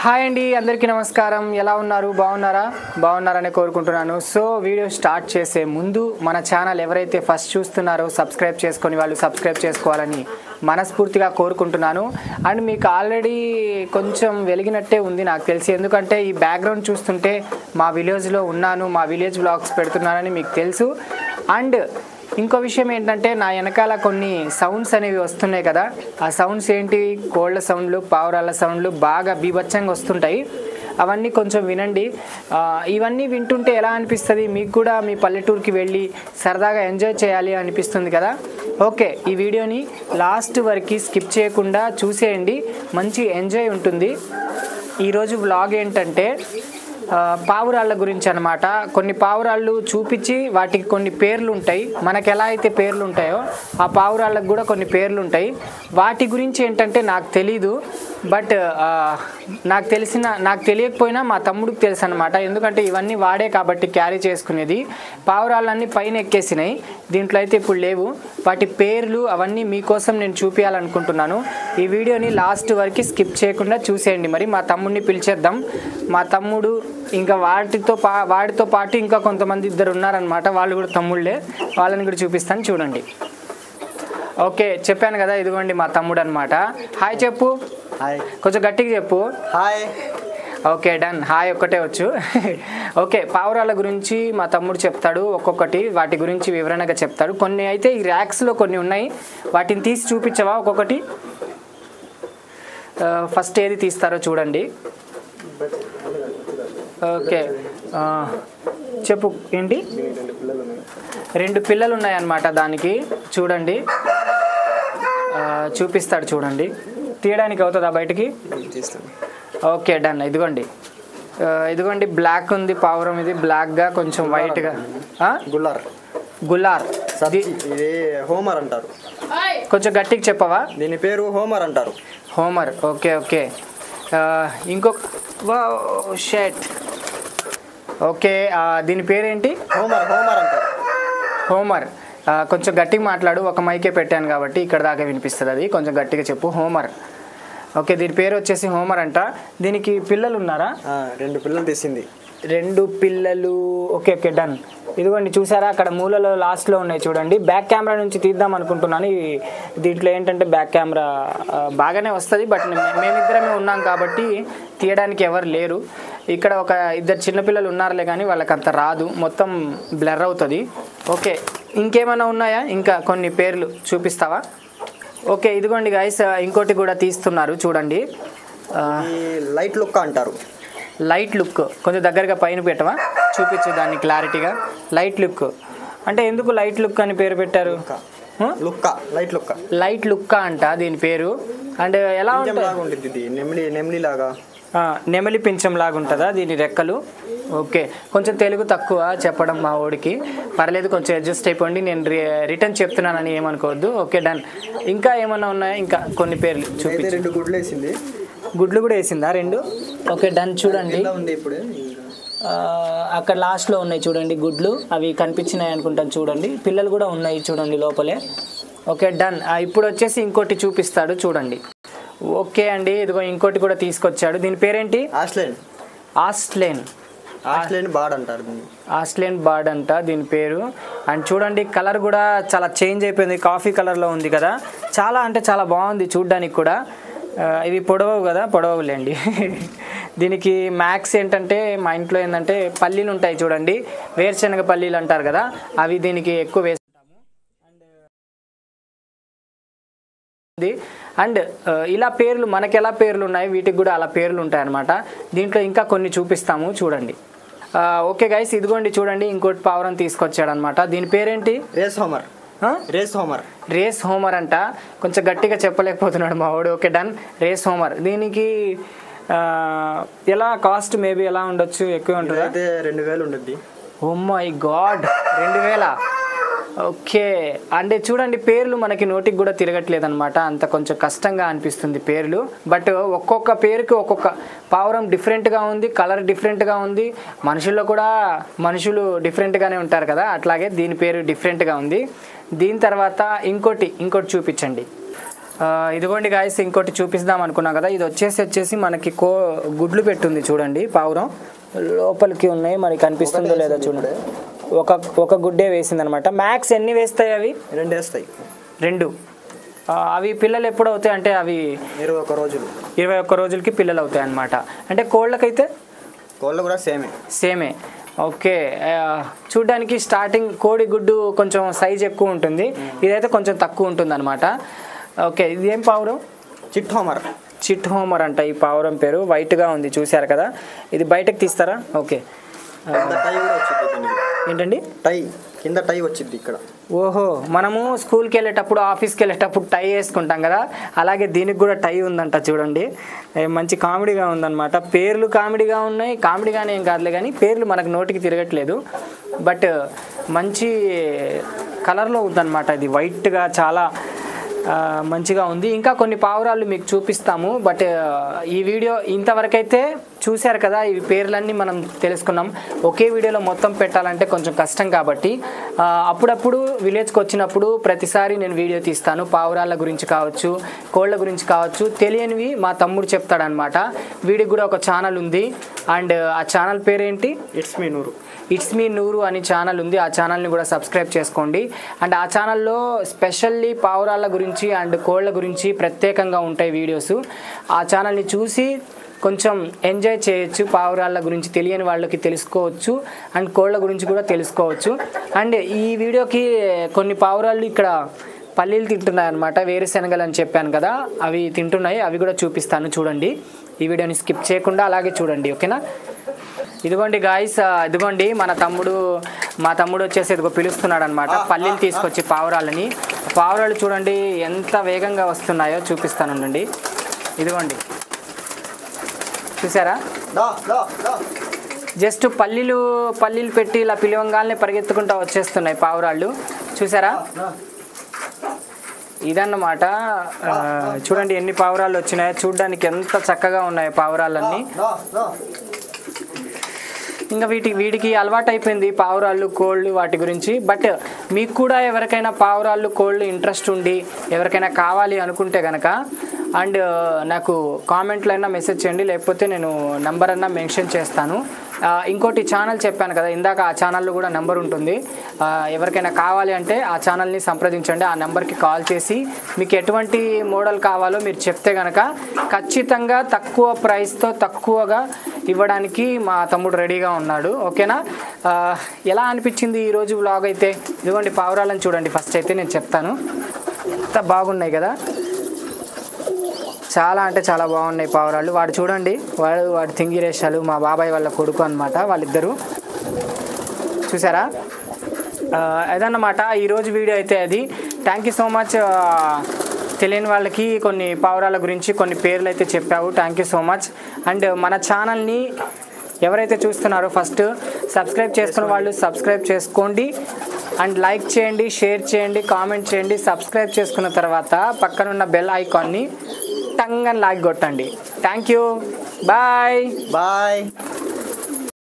Hi అండి అందరికీ నమస్కారం ఎలా ఉన్నారు బాగున్నారా బాగున్నారని కోరుకుంటున్నాను సో వీడియో స్టార్ట్ చేసే ముందు మన ఛానల్ ఎవరైతే ఫస్ట్ చూస్తున్నారో సబ్స్క్రైబ్ చేసుకొని వాళ్ళు సబ్స్క్రైబ్ చేసుకోవాలని మనస్ఫూర్తిగా కోరుకుంటున్నాను అండ్ మీకు ఆల్రెడీ కొంచెం వెలిగినట్టే ఉంది నాకు తెలిసి ఎందుకంటే ఈ బ్యాక్గ్రౌండ్ చూస్తుంటే మా విలేజ్లో ఉన్నాను మా విలేజ్ బ్లాగ్స్ పెడుతున్నానని మీకు తెలుసు అండ్ ఇంకో విషయం ఏంటంటే నా వెనకాల కొన్ని సౌండ్స్ అనేవి వస్తున్నాయి కదా ఆ సౌండ్స్ ఏంటి కోళ్ళ సౌండ్లు పావురాల సౌండ్లు బాగా బీభత్సంగా వస్తుంటాయి అవన్నీ కొంచెం వినండి ఆ, ఇవన్నీ వింటుంటే ఎలా అనిపిస్తుంది మీకు కూడా మీ పల్లెటూరుకి వెళ్ళి సరదాగా ఎంజాయ్ చేయాలి అనిపిస్తుంది కదా ఓకే ఈ వీడియోని లాస్ట్ వరకు స్కిప్ చేయకుండా చూసేయండి మంచి ఎంజాయ్ ఉంటుంది ఈరోజు వ్లాగ్ ఏంటంటే ఆ, పావురాళ్ళ గురించి అనమాట కొన్ని పావురాళ్ళు చూపించి వాటికి కొన్ని పేర్లు ఉంటాయి మనకు ఎలా అయితే పేర్లు ఉంటాయో ఆ పావురాళ్ళకు కూడా కొన్ని పేర్లు ఉంటాయి వాటి గురించి ఏంటంటే నాకు తెలీదు బట్ ఆ, నాకు తెలిసిన నాకు తెలియకపోయినా మా తమ్ముడికి తెలుసు అనమాట ఎందుకంటే ఇవన్నీ వాడే కాబట్టి క్యారీ చేసుకునేది పావురాళ్ళన్నీ పైన ఎక్కేసినాయి దీంట్లో అయితే ఇప్పుడు లేవు వాటి పేర్లు అవన్నీ మీకోసం నేను చూపించాలనుకుంటున్నాను ఈ వీడియోని లాస్ట్ వరకు స్కిప్ చేయకుండా చూసేయండి మరి మా తమ్ముడిని పిలిచేద్దాం మా తమ్ముడు ఇంకా వాటితో పా వాడితో పాటు ఇంకా కొంతమంది ఇద్దరు ఉన్నారనమాట వాళ్ళు కూడా తమ్ముళ్ళే వాళ్ళని కూడా చూపిస్తాను చూడండి ఓకే చెప్పాను కదా ఇదిగోండి మా తమ్ముడు అనమాట హాయ్ చెప్పు హాయ్ కొంచెం గట్టిగా చెప్పు హాయ్ ఓకే డన్ హాయ్ ఒక్కటే వచ్చు ఓకే పావురాల గురించి మా తమ్ముడు చెప్తాడు ఒక్కొక్కటి వాటి గురించి వివరణగా చెప్తాడు కొన్ని అయితే ఈ ర్యాక్స్లో కొన్ని ఉన్నాయి వాటిని తీసి చూపించవా ఒక్కొక్కటి ఆ, ఫస్ట్ ఏది తీస్తారో చూడండి ఓకే ఆ, చెప్పు ఏంటి రెండు పిల్లలు ఉన్నాయన్నమాట దానికి చూడండి ఆ, చూపిస్తాడు చూడండి తీయడానికి అవుతుందా బయటికి తీస్తాను ఓకే డన్ ఇదిగోండి ఆ, ఇదిగోండి బ్లాక్ ఉంది పావురం ఇది బ్లాక్గా కొంచెం వైట్గా ఆ? గుల్లార్ గులార్ సత్ ఇది హోమర్ అంటారు కొంచెం గట్టిగా చెప్పవా దీని పేరు హోమర్ అంటారు హోమర్ ఓకే ఓకే ఆ, ఇంకొక షెట్ ఓకే ఆ, దీని పేరేంటి హోమర్ హోమర్ అంటారు హోమర్ ఆ, కొంచెం గట్టిగా మాట్లాడు ఒక మైకే పెట్టాను కాబట్టి ఇక్కడ దాకా వినిపిస్తుంది అది కొంచెం గట్టిగా చెప్పు హోమర్ ఓకే దీని పేరు వచ్చేసి హోమర్ అంట దీనికి పిల్లలు ఉన్నారా ఆ, రెండు పిల్లలు తీసింది రెండు పిల్లలు ఓకే ఓకే డన్ ఇదిగోండి చూసారా అక్కడ మూలలో లాస్ట్లో ఉన్నాయి చూడండి బ్యాక్ కెమెరా నుంచి తీద్దాం అనుకుంటున్నాను ఈ దీంట్లో ఏంటంటే బ్యాక్ కెమెరా ఆ, బాగానే వస్తుంది బట్ మే- మేమిద్దరమే ఉన్నాం కాబట్టి తీయడానికి ఎవరు లేరు ఇక్కడ ఒక ఇద్దరు చిన్నపిల్లలు ఉన్నారులే కానీ వాళ్ళకి అంత రాదు మొత్తం బ్లర్ అవుతుంది ఓకే ఇంకేమైనా ఉన్నాయా ఇంకా కొన్ని పేర్లు చూపిస్తావా ఓకే ఇదిగోండి గాయస్ ఇంకోటి కూడా తీస్తున్నారు చూడండి ఆ, ఈ లైట్ లుక్క అంటారు లైట్ లుక్ కొంచెం దగ్గరగా పైన పెట్టవా చూపించు దాన్ని క్లారిటీగా లైట్ లుక్ అంటే ఎందుకు లైట్ లుక్ అని పేరు పెట్టారు హ? లుక్క లైట్ లుక్క లైట్ లుక్ అంట దీని పేరు అండ్ ఎలా పింఛం ఉంటుంది లాగా ఉంటుంది ఇది నెమిలి నెమిలి లాగా ఆ, నెమలి పింఛం లాగా ఉంటుందా దీని రెక్కలు ఓకే కొంచెం తెలుగు తక్కువ చెప్పడం మా ఓడికి పర్లేదు కొంచెం అడ్జస్ట్ అయిపోండి నేను రి- రిటర్న్ చెప్తున్నానని ఏమనుకోవద్దు ఓకే డన్ ఇంకా ఏమన్నా ఉన్నాయా ఇంకా కొన్ని పేర్లు అయితే చూపించు రెండు గుడ్లు వేసింది గుడ్లు కూడా వేసిందా రెండు ఓకే డన్ చూడండి ఇలా ఉంది ఇప్పుడు ఆ, అక్కడ లాస్ట్లో ఉన్నాయి చూడండి గుడ్లు అవి కనిపించినాయి అనుకుంటాను చూడండి పిల్లలు కూడా ఉన్నాయి చూడండి లోపలే ఓకే డన్ ఆ, ఇప్పుడు వచ్చేసి ఇంకోటి చూపిస్తాడు చూడండి ఓకే అండి ఇదిగో ఇంకోటి కూడా తీసుకొచ్చాడు దీని పేరేంటి ఆస్లేన్ ఆస్ట్లేన్ ఆస్లేన్ బాడ్ అంటారు దీన్ని ఆస్ట్లేన్ బర్డ్ అంట దీని పేరు అండ్ చూడండి కలర్ కూడా చాలా చేంజ్ అయిపోయింది కాఫీ కలర్లో ఉంది కదా చాలా అంటే చాలా బాగుంది చూడ్డానికి కూడా ఆ, ఇవి పొడవవు కదా పొడవవులేండి దీనికి మ్యాక్స్ ఏంటంటే మా ఇంట్లో ఏంటంటే పల్లీలు ఉంటాయి చూడండి వేరుశనగ పల్లీలు అంటారు కదా అవి దీనికి ఎక్కువ వేస్తుంటాము ఉంది అండ్ ఆ, ఇలా పేర్లు మనకి ఎలా పేర్లు ఉన్నాయి వీటికి కూడా అలా పేర్లు ఉంటాయి అన్నమాట దీంట్లో ఇంకా కొన్ని చూపిస్తాము చూడండి ఆ, ఓకే గైస్ ఇదిగోండి చూడండి ఇంకోటి పావురం తీసుకొచ్చాడు అనమాట దీని పేరేంటి రేస్ హోమర్ ఆ? రేస్ హోమర్ రేస్ హోమర్ అంట కొంచెం గట్టిగా చెప్పలేకపోతున్నాడు మా వాడు ఓకే డన్ రేస్ హోమర్ దీనికి ఆ, ఎలా కాస్ట్ మేబీ ఎలా ఉండొచ్చు ఎక్కువ ఉంటుందా అయితే రెండు వేలు ఉంటుంది ఓ మై గాడ్ రెండు వేల ఓకే అంటే చూడండి పేర్లు మనకి నోటికి కూడా తిరగట్లేదు అనమాట అంత కొంచెం కష్టంగా అనిపిస్తుంది పేర్లు బట్ ఒక్కొక్క పేరుకి ఒక్కొక్క పావురం డిఫరెంట్గా ఉంది కలర్ డిఫరెంట్గా ఉంది మనుషుల్లో కూడా మనుషులు డిఫరెంట్గానే ఉంటారు కదా అట్లాగే దీని పేరు డిఫరెంట్గా ఉంది దీని తర్వాత ఇంకోటి ఇంకోటి చూపించండి ఆ, ఇదిగోండి గాయస్ ఇంకోటి చూపిస్తాం అనుకున్నాం కదా ఇది వచ్చేసి వచ్చేసి మనకి కో గుడ్లు పెట్టుంది చూడండి పావురం లోపలికి ఉన్నాయి మరి కనిపిస్తుందో లేదో చూడండి ఒక ఒక గుడ్డే వేసింది అనమాట మ్యాక్స్ ఎన్ని వేస్తాయి అవి రెండు వేస్తాయి రెండు ఆ, అవి పిల్లలు ఎప్పుడు అవుతాయి అంటే అవి ఇరవై ఒక రోజులు ఇరవై ఒక్క రోజులకి పిల్లలు అవుతాయి అన్నమాట అంటే కోళ్ళకైతే కోళ్ళు కూడా సేమే సేమే ఓకే ఆ, చూడ్డానికి స్టార్టింగ్ కోడి గుడ్డు కొంచెం సైజ్ ఎక్కువ ఉంటుంది ఇదైతే కొంచెం తక్కువ ఉంటుంది అనమాట ఓకే ఇది ఏం పావురం చిట్ హోమర్ చిట్ హోమర్ అంట ఈ పావురం పేరు వైట్గా ఉంది చూశారు కదా ఇది బయటకు తీస్తారా ఓకే ఆ, కింద టై కూడా వచ్చింది దీనికి ఏంటండి టై కింద టై వచ్చింది ఇక్కడ ఓహో మనము స్కూల్కి వెళ్ళేటప్పుడు ఆఫీస్కి వెళ్ళేటప్పుడు టై వేసుకుంటాం కదా అలాగే దీనికి కూడా టై ఉందంట చూడండి ఏ, మంచి కామెడీగా ఉందన్నమాట పేర్లు కామెడీగా ఉన్నాయి కామెడీగానే ఏం కాదులే కానీ పేర్లు మనకు నోటికి తిరగట్లేదు బట్ మంచి కలర్లో ఉందన్నమాట ఇది వైట్గా చాలా ఆ, మంచిగా ఉంది ఇంకా కొన్ని పావురాలు మీకు చూపిస్తాము బట్ ఆ, ఈ వీడియో ఇంతవరకైతే చూశారు కదా ఈ పేర్లన్నీ మనం తెలుసుకున్నాం ఒకే వీడియోలో మొత్తం పెట్టాలంటే కొంచెం కష్టం కాబట్టి ఆ, అప్పుడప్పుడు విలేజ్కి వచ్చినప్పుడు ప్రతిసారి నేను వీడియో తీస్తాను పావురాళ్ళ గురించి కావచ్చు కోళ్ళ గురించి కావచ్చు తెలియనివి మా తమ్ముడు చెప్తాడనమాట వీడికి కూడా ఒక ఛానల్ ఉంది అండ్ ఆ ఛానల్ పేరేంటి ఇట్స్ మీ నూరు ఇట్స్ మీ నూరు అని ఛానల్ ఉంది ఆ ఛానల్ని కూడా సబ్స్క్రైబ్ చేసుకోండి అండ్ ఆ ఛానల్లో స్పెషల్లీ పావురాళ్ళ గురించి అండ్ కోళ్ళ గురించి ప్రత్యేకంగా ఉంటాయి వీడియోస్ ఆ ఛానల్ని చూసి కొంచెం ఎంజాయ్ చేయొచ్చు పావురాళ్ళ గురించి తెలియని వాళ్ళకి తెలుసుకోవచ్చు అండ్ కోళ్ళ గురించి కూడా తెలుసుకోవచ్చు అండ్ ఈ వీడియోకి కొన్ని పావురాళ్ళు ఇక్కడ పల్లీలు తింటున్నాయి అనమాట వేరుశనగలు అని చెప్పాను కదా అవి తింటున్నాయి అవి కూడా చూపిస్తాను చూడండి ఈ వీడియోని స్కిప్ చేయకుండా అలాగే చూడండి ఓకేనా ఇదిగోండి గాయస్ ఇదిగోండి మన తమ్ముడు మా తమ్ముడు వచ్చేసి ఇదిగో పిలుస్తున్నాడు అనమాట పల్లీలు తీసుకొచ్చి పావురాలని పావురాలు చూడండి ఎంత వేగంగా వస్తున్నాయో చూపిస్తానండి ఇదిగోండి చూసారా దా దా దా జస్ట్ పల్లీలు పల్లీలు పెట్టి ఇలా పిలవంగానే పరిగెత్తుకుంటూ వచ్చేస్తున్నాయి పావురాళ్ళు చూసారా ఇదన్నమాట ఆ, చూడండి ఎన్ని పావురాలు వచ్చినాయో చూడడానికి ఎంత చక్కగా ఉన్నాయి పావురాలన్నీ దా దా ఇంకా వీటి వీటికి అలవాటు అయిపోయింది పావురాళ్ళు కోళ్ళు వాటి గురించి బట్ మీకు కూడా ఎవరికైనా పావురాళ్ళు కోళ్ళు ఇంట్రెస్ట్ ఉండి ఎవరికైనా కావాలి అనుకుంటే కనుక అండ్ నాకు కామెంట్లో అయినా మెసేజ్ చేయండి లేకపోతే నేను నెంబర్ అన్నా మెన్షన్ చేస్తాను ఆ, ఇంకోటి ఛానల్ చెప్పాను కదా ఇందాక ఆ ఛానల్లో కూడా నెంబర్ ఉంటుంది ఆ, ఎవరికైనా కావాలి అంటే ఆ ఛానల్ని సంప్రదించండి ఆ నెంబర్కి కాల్ చేసి మీకు ఎటువంటి మోడల్ కావాలో మీరు చెప్తే కనుక ఖచ్చితంగా తక్కువ ప్రైస్తో తక్కువగా ఇవ్వడానికి మా తమ్ముడు రెడీగా ఉన్నాడు ఓకేనా ఆ, ఎలా అనిపించింది ఈరోజు వ్లాగ్ అయితే ఇదిగోండి పావురాలను చూడండి ఫస్ట్ అయితే నేను చెప్తాను ఎంత బాగున్నాయి కదా చాలా అంటే చాలా బాగున్నాయి పావురాళ్ళు వాడు చూడండి వాడు వాడు తింగిరేషాలు మా బాబాయ్ వాళ్ళ కొడుకు అనమాట వాళ్ళిద్దరూ చూసారా ఆ, అదన్నమాట ఈరోజు వీడియో అయితే అది థ్యాంక్ యూ సో మచ్ తెలియని వాళ్ళకి కొన్ని పావురాల గురించి కొన్ని పేర్లు అయితే చెప్పావు thank you so much and మన ఛానల్ని ఎవరైతే చూస్తున్నారో ఫస్ట్ సబ్స్క్రైబ్ చేసుకున్న వాళ్ళు సబ్స్క్రైబ్ చేసుకోండి అండ్ లైక్ చేయండి షేర్ చేయండి కామెంట్ చేయండి సబ్స్క్రైబ్ చేసుకున్న తర్వాత పక్కనున్న బెల్ ఐకాన్ని టంగ్ అని లాగి కొట్టండి థ్యాంక్ యూ బాయ్ బాయ్